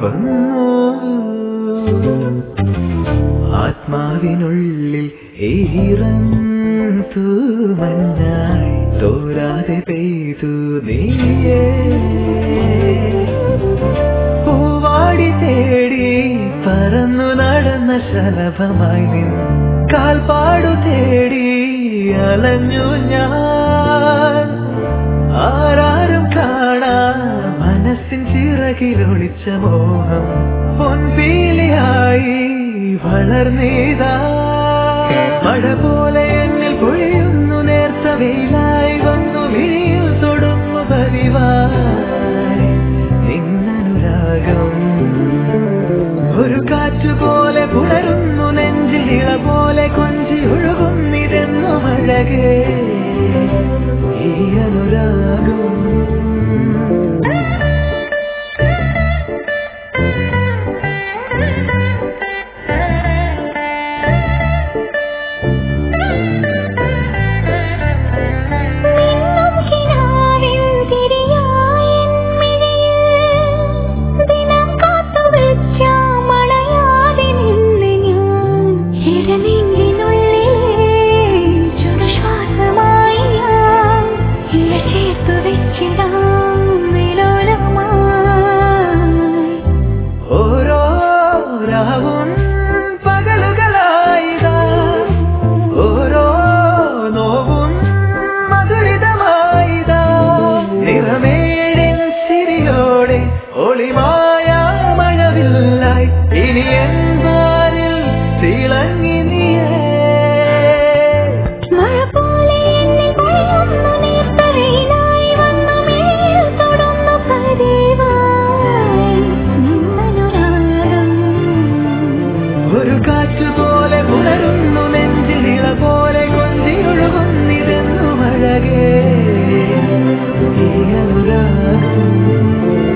വന്നു ആത്മാവിനുള്ളിൽ ഈറൻ തൂമഞ്ഞായി തോരാതെ പെയ്തു നീയേ പൂവാടി തേടി പറന്നു നടന്ന ശലഭമായി നിൻ കാൽപ്പാടു തേടി അലഞ്ഞു ഞാൻ ആരാരും കാണാ മനസ്സിൻ ചിറകിലൊളിച്ച മോഹം പൊൻപീലിയായി വളർന്നീതാ മഴ പോലെ എന്നിൽ പൊഴിയുന്നു നേർത്ത വെയിലായി വന്നു വിഴിയിൽ തൊടുന്നു പതിവായി നിന്നനുരാഗം ഒരു കാറ്റുപോലെ പുലരുന്നു നെഞ്ചിലിള പോലെ കൊഞ്ചി ഒഴുകുന്നിതെന്നു അഴകേ ഈ അനുരാഗം മിന്നും കിനാവിൽ തിരിയായെൻ മിഴിയിൽ ദിനം കാത്തുവെച്ച മണയാതെ നിന്ന് ഞാൻ ഇടനെഞ്ചിനുള്ളിലെ ചുടുശ്വാസമായി ഞാൻ ഇഴ ചേർത്തു വെച്ചിടാം വിലോലമായി ഓരോ രാവും പകലുകളായിതാ ഓരോ നോവും മധുരിതമായിതാ നിറമേഴിൻ ചിരിയോടെ ഒളിമായ മഴവില്ലായി ഇനി എന്താരിൽ തിളങ്ങി നീയേ മഴ പോലെ എന്നെ പൊഴിയുന്നു നേർത്ത വെയിലായി വന്നു മിഴിയിൽ തൊടുന്നു പതിവായി നിന്നനുരാഗം ഒരു കാറ്റുപോലെ പുലരുന്നു നെഞ്ചിലിള പോലെ കൊഞ്ചിയൊഴുകുന്നിതെന്നു അഴകേ ഈ അനുരാഗം